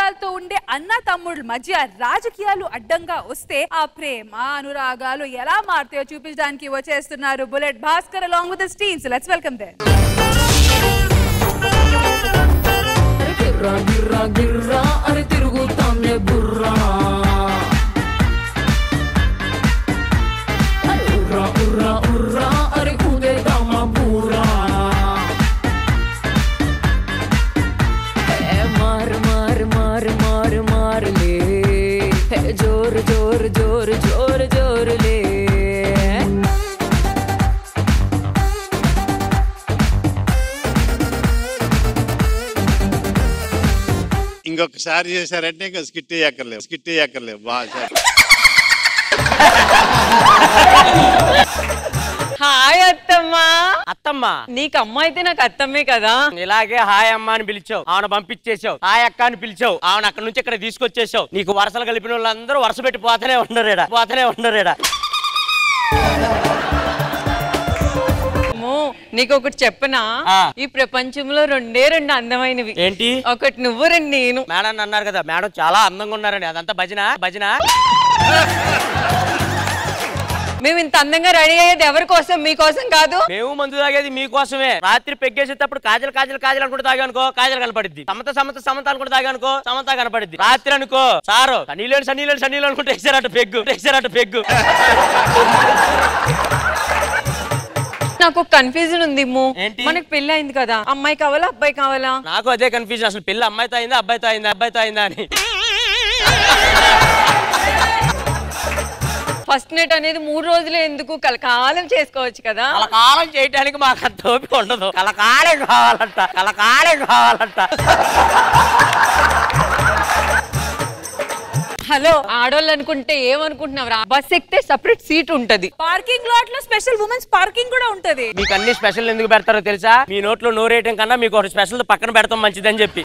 అనురాగాలతో ఉండే అన్న తమ్ముళ్ళ మధ్య రాజకీయాలు అడ్డంగా వస్తే ఆ ప్రేమ అనురాగాలు ఎలా మారుతాయో చూపించడానికి వచ్చేస్తున్నారు bullet Bhaskar along with teams let's welcome దే గిర్రా గిర్రా గిర్రా అని తిరుగుతాందే బుర్రా ఉర్రా ఉర్రా ఉర్రా అని ఊదేదామా బూరా ఏ మారు మారు మారు మారు మారులే ఏ జోరు జోరు జోరు జోరు జోరులే ఇంకొకసారి చేశారంటే ఇంకా స్కిట్ చేయక్కర్లేదు స్కిట్ చేయక్కర్లేదు బాగా హాయ్ అత్తమ్మా అత్తమ్మ నీకు అమ్మ అయితే నాకు అత్తమ్మే కదా ఇలాగే హాయ్ అమ్మ అని పిలిచావు ఆమెను పంపించేసావు హాయ్ అక్క అని పిలిచావు ఆమెను అక్కడ నుంచి ఇక్కడ తీసుకొచ్చేసావు నీకు వరుసలు కలిపిన వాళ్ళందరూ వరుస పెట్టి పోతూనే ఉండరేడా పోతూనే ఉండరేడా అమ్మో నీకు ఒకటి చెప్పనా ఆ. ఈ ప్రపంచంలో రెండే రెండు అందమైనవి ఏంటి ఒకటి నువ్వు రెండు నేను మేడం అన్నారు కదా మేడం చాలా అందంగా ఉన్నారని అదంతా భజన భజన మేము ఇంత అందంగా రెడీ అయ్యేది ఎవరి కోసం మీకోసం కాదు మేము మందు తాగేది మీకోసమే రాత్రి పెగ్గేసేటప్పుడు కాజల్ కాజల్ కాజల్ అనుకుంటే తాగానుకో కాజల్ కనపడిద్ది సమత సమత సమత అనుకుంటే తాగానుకో సమత కనపడిద్ది రాత్రి అనుకో సారు సనీలేడు సనీలేడు సనీలు అనుకుంటే వేసారట పెగ్గు వేసారట పెగ్గు నాకు ఒక కన్ఫ్యూజన్ ఉంది మూ ఏంటి? మనకి పెళ్లి అయింది కదా అమ్మాయి కావాలా అబ్బాయి కావాలా నాకు అదే కన్ఫ్యూజన్ అసలు పిల్ల అమ్మాయితో అయిందా అబ్బాయితో అయిందా అబ్బాయితో అయిందా అని ఫస్ట్ నైట్ అనేది మూడు రోజులు ఎందుకు కలకాలం చేసుకోవచ్చు కదా కలకాలం చేయడానికి మాకు అంత ఓపిక ఉండదు కలకాలం కావాలంట కలకాలం కావాలంట హలో ఆడోళ్ళు అనుకుంటే ఏమనుకుంటున్నావు బస్ ఎక్కితే సపరేట్ సీట్ ఉంటది పార్కింగ్ లాట్ లో స్పెషల్ ఉమెన్స్ పార్కింగ్ కూడా ఉంటది మీకు అన్ని స్పెషల్ ఎందుకు పెడతారో తెలుసా మీ నోట్లో నోరేయటం కన్నా మీకు ఒక స్పెషల్ పక్కన పెడతాం మంచిదని చెప్పి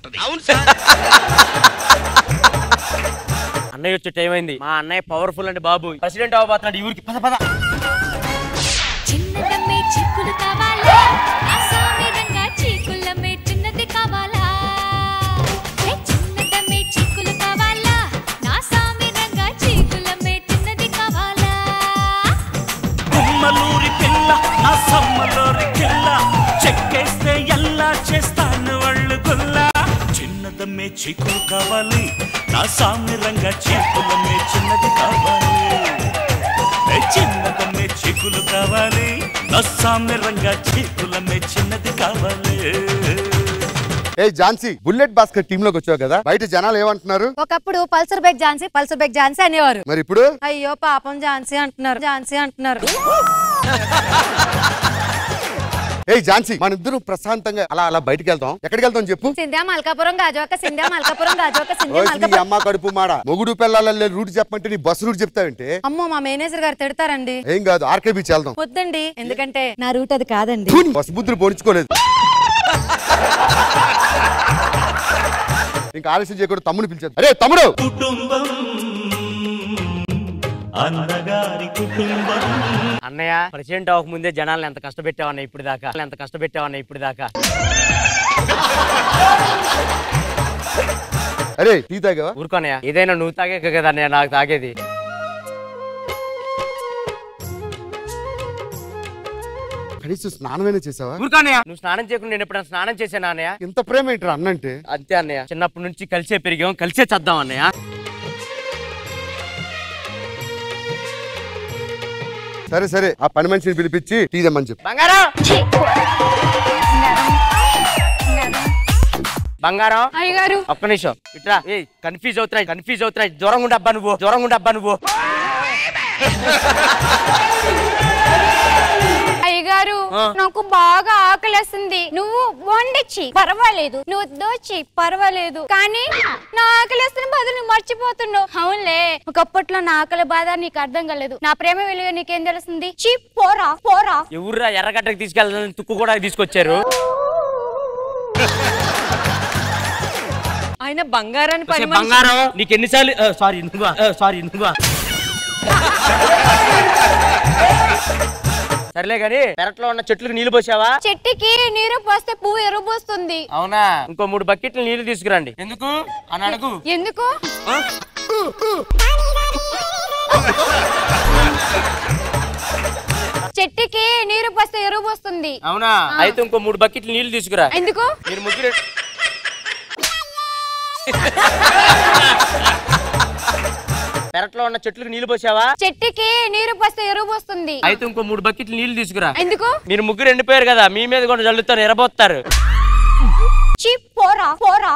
అన్నయ్య వచ్చే టైం అయింది మా అన్నయ్య పవర్ఫుల్ అండి బాబు ప్రెసిడెంట్ అవ్వబోతున్నాడు ఈ ఊరికి పద పద చిన్నదమ్మే చిక్కులు కావాలా అసామిరంగా చీకులమ్మే చిన్నది కావాలా ఏ చిన్నదమ్మే చిక్కులు కావాలా నా సామిరంగా చీకులమ్మే చిన్నది కావాలా గుమ్మలూరి పిల్ల నా సమ్మలూరి పిల్ల చెక్కేస్తే ఎలా చేస్తాను వాళ్ళు గుల్ల చిన్నదమ్మే చీకులు కావాలి నా సామ్యంగా చీకులమ్మే చిన్నది కావాలి ఏ చిన్నదమ్మే చీకులు కావాలి నా సామ్యంగా చీకులమ్మే చిన్నది కావాలి ఏ ఝాన్సీ బుల్లెట్ భాస్కర్ టీమ్ లోకి వచ్చావు కదా బయట జనాలు ఏమంటున్నారు ఒకప్పుడు Pulsar bike Jhansi Pulsar bike Jhansi అనేవారు మరి ఇప్పుడు అయ్యో పాపం ఝాన్సీ అంటున్నారు ఝాన్సీ అంటున్నారు ఏ ఝాన్సీ మన ఇద్దరు ప్రశాంతంగా అలా అలా బయటికి వెళ్తాం ఎక్కడికి వెళ్తాం చెప్పు సింధ్యా మల్కాపురం గాజువాక సింధ్యా మల్కాపురం గాజువాక సింధ్యా ఓయ్ నీ మల్కాపురం అమ్మ కడుపు మాడ మొగుడు పిల్లల రూట్ చెప్పమంటే నీ బస్సు రూట్ చెప్తావంటే అమ్మో మా మేనేజర్ గారు తిడతారండి ఏం కాదు ఆర్కే బీచ్ వెళ్దాం వద్దండి ఎందుకంటే నా రూట్ అది కాదండి ధూని, బస్సు బుద్ధులు పోనించుకోలేదు ఇంకా ఆలస్యం చేయకూడదు తమ్ముడు పిలిచారు అరే తమ్ముడు కుటుంబం అన్నగారి కుటుంబం అన్నయ్య ప్రెసిడెంట్ అవ్వక ముందే జనాలను ఎంత కష్టపెట్టావన్న ఇప్పుడు దాకా ఎంత కష్టపెట్టావన్న ఇప్పుడు దాకా అరే టీ తాగావా ఊరుకోనయ్య ఏదైనా నువ్వు తాగే కదా అన్నయ్య నాకు తాగేది కనీసం స్నానమైనా చేసావా ఊరుకోనయ్య నువ్వు స్నానం చేయకుండా నేను ఎప్పుడైనా స్నానం చేశానా అన్నయ్య ఎంత ప్రేమ ఏంట్రా అన్నంటే అంతే అన్నయ్య చిన్నప్పటి నుంచి కలిసే పెరిగాం కలిసే చద్దాం అన్నయ్య సరే సరే ఆ పని మనిషిని పిలిపించి టీ తెమ్మని చెప్పు బంగారం బంగారం అయ్యగారు ఒక్క నిమిషం ఇట్రా ఏ కన్ఫ్యూజ్ అవుతున్నాయి కన్ఫ్యూజ్ అవుతున్నాయి జ్వరం ఉండబ్బా నువ్వు జ్వరం ఉండబ్బా నువ్వు అయ్యగారు ఆ. నాకు బాగా ఆకలేస్తుంది నువ్వు వండిచ్చి పర్వాలేదు నువ్వు దోచి పర్వాలేదు కానీ నా ఆకలేస్తున్న బాధ నువ్వు మర్చిపోతున్నావు అవునులే ఒకప్పట్లో నా ఆకలి బాధ నీకు అర్థం కాలేదు నా ప్రేమ విలువ నీకేం తెలుస్తుంది చీ పోరా పోరా ఎవర్రా ఎర్రగడ్డకి తీసుకెళ్ళాలని తుక్కు కూడా తీసుకొచ్చారు ఆయన బంగారాన్ని పని అసలు మనిషి- బంగారం నీకు ఎన్నిసార్లు సారీ నువ్వా సారీ నువ్వా సర్లే గాని పెరట్లో ఉన్న చెట్లకు నీళ్లు పోసావా చెట్టుకి నీరు పోస్తే పువ్వు ఎరుబోస్తుంది అవునా ఇంకో మూడు బకెట్లు నీళ్లు తీసుకురండి ఎందుకు అని అడుగు ఎందుకు చెట్టుకి నీరు పోస్తే ఎరువు వస్తుంది అవునా అయితే ఇంకో మూడు బకెట్లు నీళ్లు తీసుకురా ఎందుకు మీరు ముగ్గురు పెరట్లో ఉన్న చెట్లకు నీళ్లు పోసావా చెట్టుకి నీరు పోస్తే ఎరువు వస్తుంది అయితే ఇంకో మూడు బకెట్లు నీళ్లు తీసుకురా ఎందుకు మీరు ముగ్గురు ఎండిపోయారు కదా మీ మీద కూడా జల్లుతారు ఎరబోస్తారు చి పోరా పోరా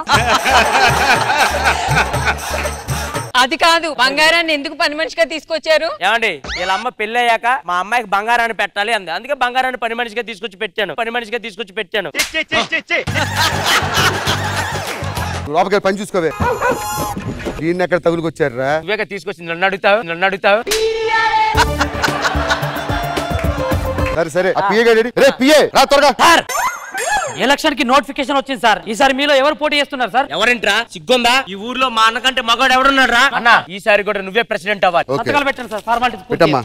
అది కాదు బంగారాన్ని ఎందుకు పని మనిషిగా తీసుకొచ్చారు ఏమండి వీళ్ళ అమ్మ పెళ్లి అయ్యాక మా అమ్మాయికి బంగారాన్ని పెట్టాలి అంది అందుకే బంగారాన్ని పని మనిషిగా తీసుకొచ్చి పెట్టాను పని మనిషిగా తీసుకొచ్చి పెట్టాను లోపలికి వెళ్ళి పని చూసుకోవే దీన్ని ఎక్కడ తగులుకొచ్చారా నువ్వేగా తీసుకొచ్చింది నన్ను అడుగుతావు నన్ను అడుగుతావు సరే సరే ఆ పిఏ గడి రే పిఏ రా త్వరగా సార్ ఎలక్షన్ కి నోటిఫికేషన్ వచ్చింది సార్ ఈసారి మీలో ఎవరు పోటీ చేస్తున్నారు సార్ ఎవరింట్రా సిగ్గుందా ఈ ఊర్లో మా అన్నకంటే మగాడు ఎవడున్నాడు రా అన్న ఈసారి కూడా నువ్వే ప్రెసిడెంట్ అవ్వాలి ఓకే. సంతకాలు పెట్టండి సార్ ఫార్మాలిటీస్ పూర్తి పెట్టమ్మా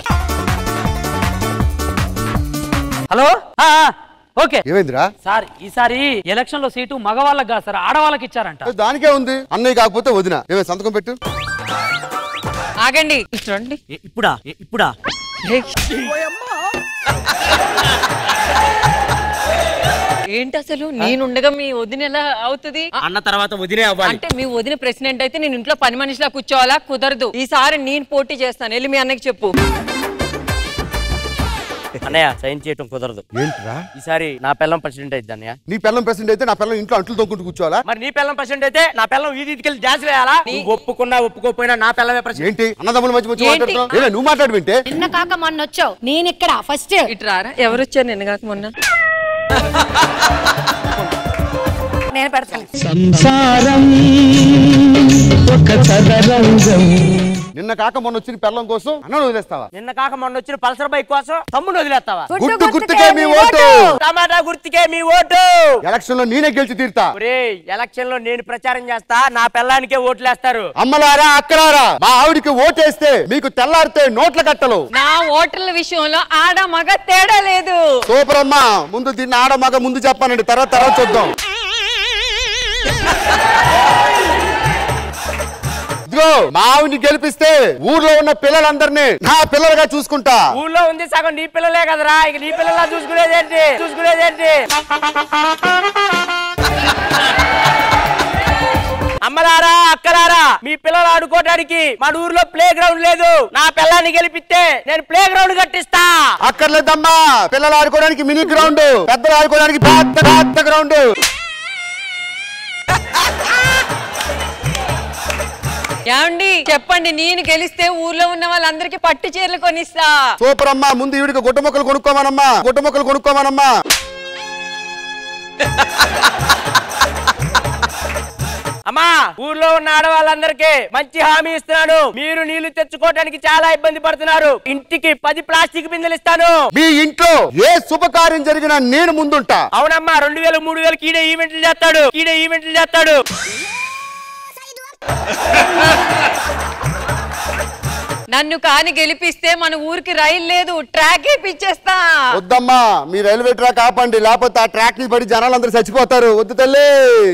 హలో ఆ, ఆ, ఓకే ఏమైందిరా సార్ ఈసారి ఎలక్షన్ లో సీటు మగవాళ్ళకి కాదు సార్ ఆడవాళ్ళకి ఇచ్చారంట దానికే ఉంది అన్నయ్య కాకపోతే వదిన ఏమే సంతకం పెట్టు ఆగండి చూడండి ఇప్పుడా ఇప్పుడా ఏంటి అసలు నేనుండగా మీ వదిన ఎలా అవుతుంది అన్న తర్వాత వదిలే అవ్వాలి అంటే మీ వదిన ప్రెసిడెంట్ అయితే నేను ఇంట్లో పని మనిషిలా కూర్చోవాలా కుదరదు ఈసారి నేను పోటీ చేస్తాను వెళ్ళి మీ అన్నకి చెప్పు అన్నయ్య సైన్ చేయటం కుదరదు ఏంట్రా ఈసారి నా పిల్లం ప్రెసిడెంట్ అయితే అన్నయ్య నీ పిల్లం ప్రెసిడెంట్ అయితే నా పిల్లం ఇంట్లో అంట్లు తొక్కుంటూ కూర్చోవాలా మరి నీ పిల్లం ప్రెసిడెంట్ అయితే నా పిల్లం వీధి వీధికెళ్ళి డాన్స్ వేయాలా నువ్వు ఒప్పుకున్నా ఒప్పుకోపోయినా నా పిల్లమే ప్రెసిడెంట్ ఏంటి అన్నదమ్ముల మధ్య మధ్య ఏంటి? మాట్లాడుతున్నావు ఏమే నువ్వు మాట్లాడు వింటే నిన్న కాక మొన్న వచ్చావు నేను ఇక్కడ ఫస్ట్ ఇటు రారా ఎవరు వచ్చారు నిన్న కాక మొన్న నేను పెడతాను సంసారం ఒక చదరంగం నిన్న కాక మొన్న వచ్చిన పిల్లం కోసం అన్నను వదిలేస్తావా నిన్న కాక మొన్న వచ్చిన పల్సర్ బైక్ కోసం తమ్ముడు వదిలేస్తావా గుర్తు గుర్తుకే మీ ఓటు టమాటా గుర్తుకే మీ ఓటు ఎలక్షన్ లో నేనే గెలిచి తీరుతా ఒరే ఎలక్షన్ లో నేను ప్రచారం చేస్తా నా పిల్లానికే ఓట్లేస్తారు అమ్మలారా అక్కలారా మా ఆవిడికి ఓటేస్తే మీకు తెల్లారితే నోట్ల కట్టలు నా ఓటర్ల విషయంలో ఆడ మగ తేడా లేదు సూపర్ అమ్మా ముందు దీన్ని ఆడ మగ ముందు చెప్పానండి తర్వాత తర్వాత చూద్దాం ఇదిగో మా ఆవిడ్ని గెలిపిస్తే ఊర్లో ఉన్న పిల్లలందరినీ నా పిల్లలుగా చూసుకుంటా ఊళ్ళో ఉంది సగం నీ పిల్లలే కదరా ఇక నీ పిల్లలా చూసుకునేదేంటి చూసుకునేదేంటి అమ్మలారా అక్కలారా మీ పిల్లలు ఆడుకోవడానికి మన ఊర్లో ప్లే గ్రౌండ్ లేదు నా పిల్లాన్ని గెలిపిస్తే నేను ప్లే గ్రౌండ్ కట్టిస్తా అక్కర్లేదమ్మా పిల్లలు ఆడుకోవడానికి మినీ గ్రౌండ్ పెద్దలు ఆడుకోవడానికి పెద్ద పెద్ద గ్రౌండ్ ఏమండి చెప్పండి నేను గెలిస్తే ఊర్లో ఉన్న వాళ్ళందరికీ పట్టు చీరలు కొనిస్తా సూపర్ అమ్మా ముందు ఈవిడికి గుడ్డ మొక్కలు కొనుక్కోమనమ్మా గుడ్డ మొక్కలు కొనుక్కోమనమ్మా అమ్మా ఊర్లో ఉన్న ఆడవాళ్ళందరికీ మంచి హామీ ఇస్తున్నాను మీరు నీళ్లు తెచ్చుకోవడానికి చాలా ఇబ్బంది పడుతున్నారు ఇంటికి పది ప్లాస్టిక్ బిందెలు ఇస్తాను మీ ఇంట్లో ఏ శుభకార్యం జరిగినా నేను ముందుంటా అవునమ్మా రెండు వేలు మూడు వేలు కీడే ఈవెంట్లు చేస్తాడు కీడే ఈవెంట్లు చేస్తాడు నన్ను కాని గెలిపిస్తే మన ఊరికి రైలు లేదు ట్రాక్ వేపిచ్చేస్తా వద్దమ్మా మీ రైల్వే ట్రాక్ ఆపండి లేకపోతే ఆ ట్రాక్ ని పడి జనాలందరూ చచ్చిపోతారు వద్దు తల్లి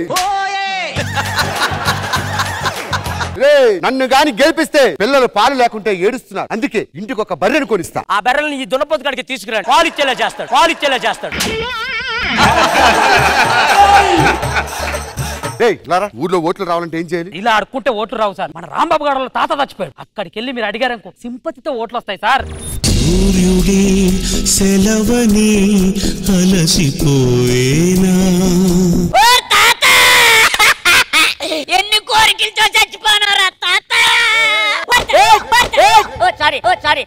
రేయ్, నన్ను గాని గెలిపిస్తే పిల్లలు పాలు లేకుంటే ఏడుస్తున్నారు అందుకే ఇంటికి ఒక బర్రెను కొనిస్తా ఆ బెర్రల్ని ఈ దున్నపోతు కాడికి తీసుకురండి పాలు ఇచ్చేలా చేస్తాడు పాలు ఇచ్చేలా చేస్తాడు రేయ్, లారా, ఊర్లో ఓట్లు రావాలంటే ఏం చేయాలి ఇలా ఆడుకుంటే ఓట్లు రావు సార్ మన రాంబాబు గారు వాళ్ళ తాత చచ్చిపోయాడు అక్కడికి వెళ్ళి మీరు అడిగారనుకో సింపతితో ఓట్లు వస్తాయి సార్ సూర్యుడే సెలవని అలసిపోయేనా ఎన్ని కోరికలతో చచ్చిపోనారా తాత సారీ ఓ సారీ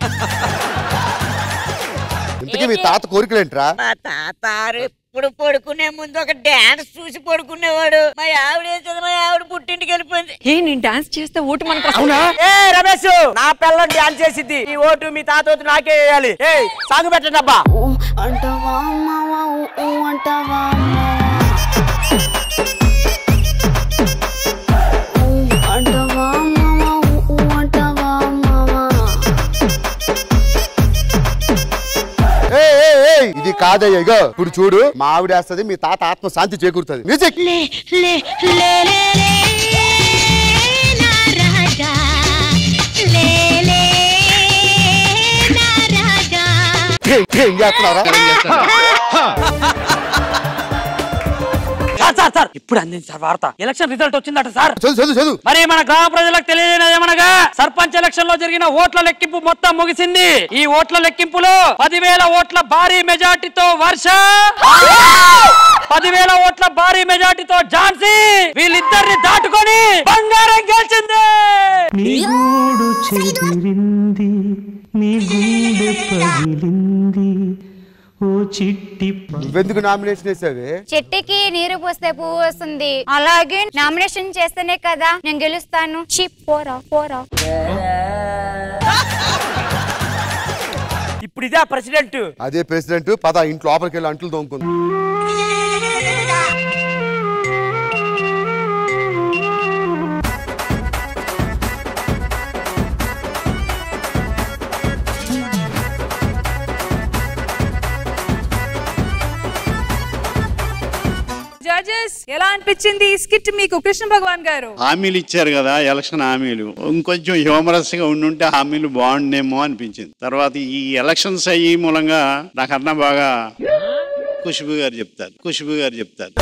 ఇంతకీ మీ తాత కోరికలేంట్రా మా తాతారు ఎప్పుడు పడుకునే ముందు ఒక డాన్స్ చూసి పడుకునేవాడు మా ఆవిడ వేసేది మా ఆవిడ పుట్టింటికి వెళ్ళిపోయింది ఏ నేను డాన్స్ చేస్తే ఓటు మనకు అవునా ఏ రమేష్ నా పిల్లని డాన్స్ చేసిద్ది ఈ ఓటు మీ తాత ఓటు నాకే వేయాలి ఏ సాగు పెట్టండి అబ్బా అంటావా అమ్మావా ఊ అంటావా అంటావా అమ్మావా ఊ అంటావా అమ్మావా ఏ ఏ కాదయ్య ఇగో ఇప్పుడు చూడు మా ఆవిడ వేస్తుంది మీ తాత ఆత్మ శాంతి చేకూరుతుంది మ్యూజిక్ ఏం చేస్తున్నారా సార్ సార్ సార్ ఇప్పుడు అందింది సార్ వార్త ఎలక్షన్ రిజల్ట్ వచ్చిందట సార్ చదువు చదువు చదువు మరి మన గ్రామ ప్రజలకు తెలియజేయమనగా సర్పంచ్ ఎలక్షన్ లో జరిగిన ఓట్ల లెక్కింపు మొత్తం ముగిసింది ఈ ఓట్ల లెక్కింపులో పదివేల ఓట్ల భారీ మెజార్టీతో వర్ష పదివేల ఓట్ల భారీ మెజార్టీతో ఝాన్సీ వీళ్ళిద్దరిని దాటుకొని బంగారం గెలిచింది నీ గూడు చెదిరింది నీ గుండె పగిలింది ఓ చిట్టి నువ్వెందుకు నామినేషన్ వేసావే చెట్టుకి నీరు పోస్తే పువ్వు వస్తుంది అలాగే నామినేషన్ చేస్తేనే కదా నేను గెలుస్తాను చిప్ పోరా పోరా ఇప్పుడు ఇదే ప్రెసిడెంట్ అదే ప్రెసిడెంట్ పద ఇంట్లో లోపలికి వెళ్ళి అంట్లు తోముకుంది జడ్జెస్ ఎలా అనిపించింది ఈ స్కిట్ మీకు కృష్ణ భగవాన్ గారు హామీలు ఇచ్చారు కదా ఎలక్షన్ హామీలు ఇంకొంచెం హ్యూమరస్ గా ఉండుంటే హామీలు బాగుండేమో అనిపించింది తర్వాత ఈ ఎలక్షన్స్ అయ్యి మూలంగా నాకన్నా బాగా ఖుష్బు గారు చెప్తారు ఖుష్బు గారు చెప్తారు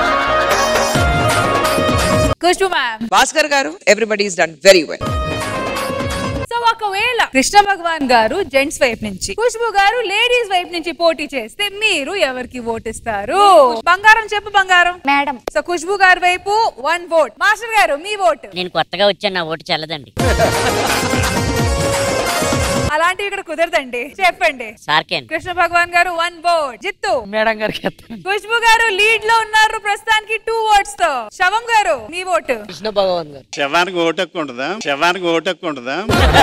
ఖుష్బు మ్యామ్ భాస్కర్ గారు everybody is done very well so ఒకవేళ కృష్ణ భగవాన్ గారు జెంట్స్ వైపు నుంచి ఖుష్బు గారు లేడీస్ వైపు నుంచి పోటీ చేస్తే మీరు ఎవరికి ఓటిస్తారు బంగారం చెప్పు బంగారం మేడం సో ఖుష్బు గారి వైపు వన్ ఓట్ మాస్టర్ గారు మీ ఓట్ నేను కొత్తగా వచ్చాను నా ఓటు చల్లదండి అలాంటివి ఇక్కడ కుదరదండి చెప్పండి సార్కేన్ కృష్ణ భగవాన్ గారు వన్ ఓట్ జిత్తు మేడం గారికి ఖుష్బు గారు లీడ్ లో ఉన్నారు ప్రస్తుతానికి టూ ఓట్స్ తో శవం గారు మీ ఓటు కృష్ణ భగవాన్ గారు శవానికి ఓటక్కు ఉంటుందా శవానికి ఓటక్కు ఉంటుందా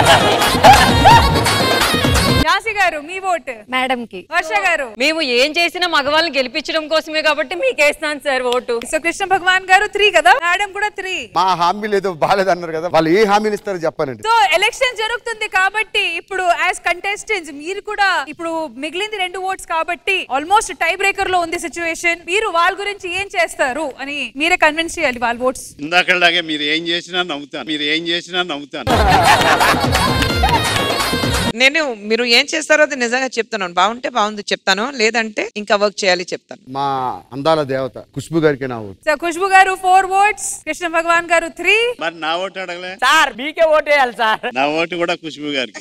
ఝాన్సీ గారు మీ ఓటు మేడం కి వర్ష గారు మేము ఏం చేసినా మగవాళ్ళని గెలిపించడం కోసమే కాబట్టి మీకేస్తాను sir vote so Krishna Bhagwan గారు త్రీ కదా మేడం కూడా త్రీ మా హామీలు ఏదో బాగాలేదు అన్నారు కదా వాళ్ళు ఏ హామీలు ఇస్తారో చెప్పానండి సో ఎలక్షన్ జరుగుతుంది కాబట్టి ఇప్పుడు యాజ్ కంటెస్టెంట్స్ మీరు కూడా ఇప్పుడు మిగిలింది రెండు ఓట్స్ కాబట్టి ఆల్మోస్ట్ టై బ్రేకర్ లో ఉంది సిచ్యువేషన్ మీరు వాళ్ళ గురించి ఏం చేస్తారు అని మీరే కన్విన్స్ చేయాలి వాళ్ళ ఓట్స్ ఇందాకలాగే మీరు ఏం చేసినా నవ్వుతాను మీరు ఏం చేసినా నవ్వుతాను నేను మీరు ఏం చేస్తారో అది నిజంగా చెప్తున్నాను బాగుంటే బాగుంది చెప్తాను లేదంటే ఇంకా వర్క్ చేయాలి చెప్తాను మా అందాల దేవత ఖుష్బు గారికి నా ఓటు సో ఖుష్బు గారు ఫోర్ ఓట్స్ కృష్ణ భగవాన్ గారు త్రీ మరి నా ఓటు అడగలే సార్ మీకే ఓటేయాలి సార్ నా ఓటు కూడా ఖుష్బు గారికి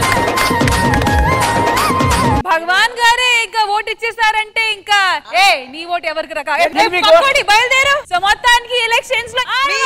భగవాన్ గారే ఇంకా ఓట్ ఇచ్చేసారంటే ఇంకా ఏ నీ ఓటు ఎవరికి రకా నేను మీకు- బయలుదేరు సో మొత్తానికి ఎలక్షన్స్ లో